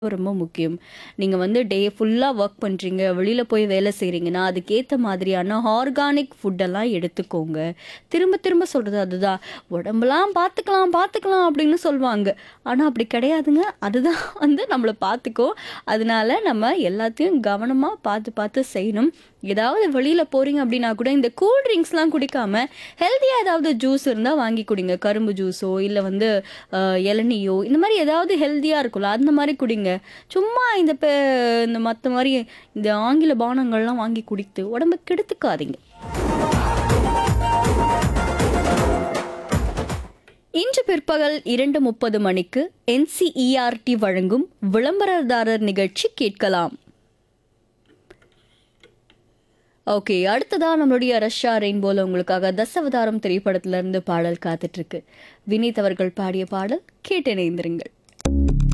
ரொம்ப முக்கியம். நீங்க வந்து டே ஃபுல்லா வொர்க் பண்றீங்க, வெளியில போய் வேலை செய்றீங்கன்னா, அதுக்கேத்த மாதிரியான ஆர்கானிக் ஃபுட்டெல்லாம் எடுத்துக்கோங்க. திரும்ப திரும்ப சொல்றது அதுதான். "உடம்பெல்லாம் பார்த்துக்கலாம், பார்த்துக்கலாம்" அப்படின்னு சொல்வாங்க. ஆனா அப்படி கிடையாதுங்க. அதுதான் வந்து நம்மள பார்த்துக்கும். அதனால நம்ம எல்லாத்தையும் கவனமா பார்த்து பார்த்து செய்யணும். ஏதாவது வெளியில போறீங்க அப்படின்னா கூட இந்த கூல் ட்ரிங்க்ஸ்லாம் குடிக்காம, ஹெல்தியா ஏதாவது ஜூஸ் இருந்தா வாங்கி குடிங்க. கரும்பு ஜூஸோ, இல்ல வந்து அ இளநீயோ, இந்த மாரி ஏதாவது ஹெல்தியா இருக்கும்ல, அந்த மாரி குடிங்க. சும்மா இந்த பெ இந்த மத்த மாரி இந்த ஆங்கில பானங்கள்லாம் வாங்கி குடித்து உடம்ப கெடுத்துக்காதீங்க. இன்று பிற்பகல் 2:30 மணிக்கு என்சிஇஆர்டி வழங்கும் விளம்பரதாரர் நிகழ்ச்சி கேட்கலாம். ஓகே. அடுத்ததா நம்மளுடைய ரஷ்யா ரெயின்போல உங்களுக்காக தசாவதாரம் திரைப்படத்திலிருந்து பாடல் காத்துட்டு இருக்கு. வினீத் அவர்கள் பாடிய பாடல் கேட்டு இணைந்திருங்கள்.